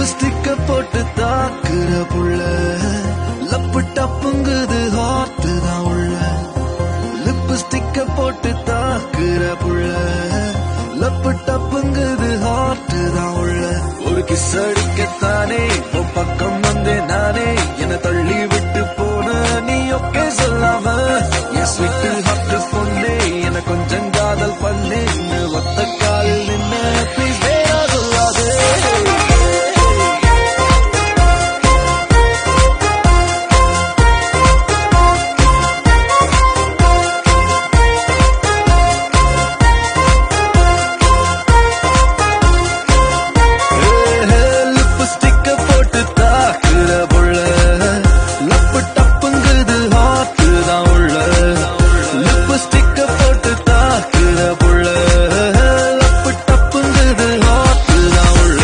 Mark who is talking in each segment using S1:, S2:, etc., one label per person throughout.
S1: லிப்ஸ்டிக்க போட்டு தாக்குற புள்ள லப்பு டப்புங்குது ஹார்ட் தான் உள்ள லிப்ஸ்டிக்க போட்டு தாக்குற புள்ள லப்பு டப்புங்குது ஹார்ட் தான் உள்ள ஒரு கிஸ் அடிக்கத்தானே உன் பக்கம் வந்தேன் நானே என்னை தள்ளி விட்டு போன நீ ஒக்கே சொல்லாம என் ஸ்வீட்டு ஹார்ட் பொண்ணே என கொஞ்சம் காதல் பண்ணே ஒத்த காலில் நின்ன ப்ளீஸ் வேணா சொல்லாதே லிப்ஸ்டிக்க போட்டு தாக்குற புள்ள லப்பு டப்புங்குது ஹார்ட் தான் உள்ள லிப்ஸ்டிக்க போட்டு தாக்குற புள்ள லப்பு டப்புங்குது ஹார்ட் தான் உள்ள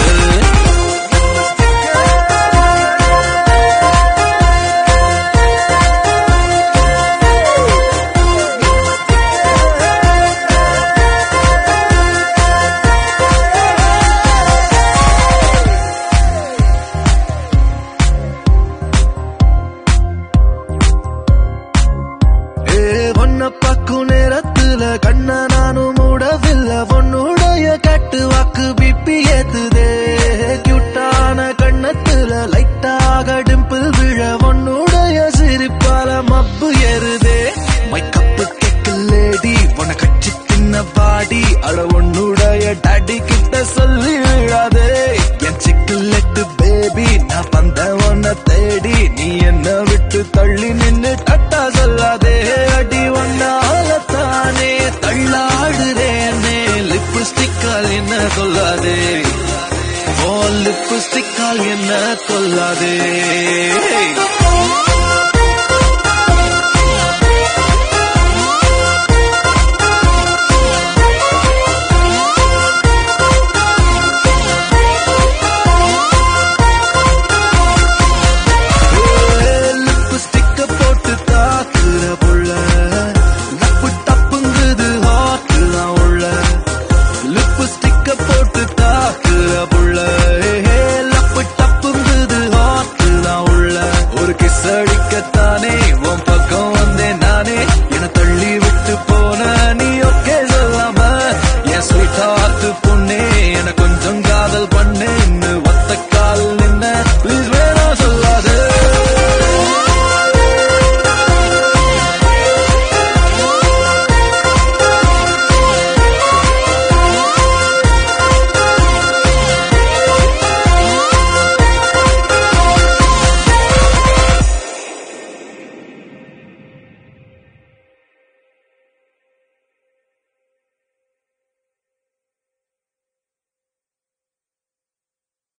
S1: ஏ ஒன்ன பக்கும் நேரத்துல கண்ண நானும் மூடவில்லை உன்னுடைய கட்டு வாக்கு பிப்பி ஏத்துதே கியூட்டான கண்ணத்துல லைட்டாக டிம்பிள் விழ உன்னுடைய சிரிப்பால மப்பு ஏறுதே மை கப்பு கேக்கு லேடி உன கட்சி தின்ன பாடி அட உன்னுடைய டாடி கிட்ட சொல்லி விழாதே என் சிக்கலெட்டு பேபி நான் வந்த உன்னை தேடி நீ என்ன விட்டு தள்ளி நின்னு டட்டா சொல்லாதே அடி ஒன்னால தானே தள்ளாடுறேனே லிப்ஸ்டிக்கால் என்ன கொல்லாதே ஓ லிப்ஸ்டிக்கால் என்ன கொல்லாதே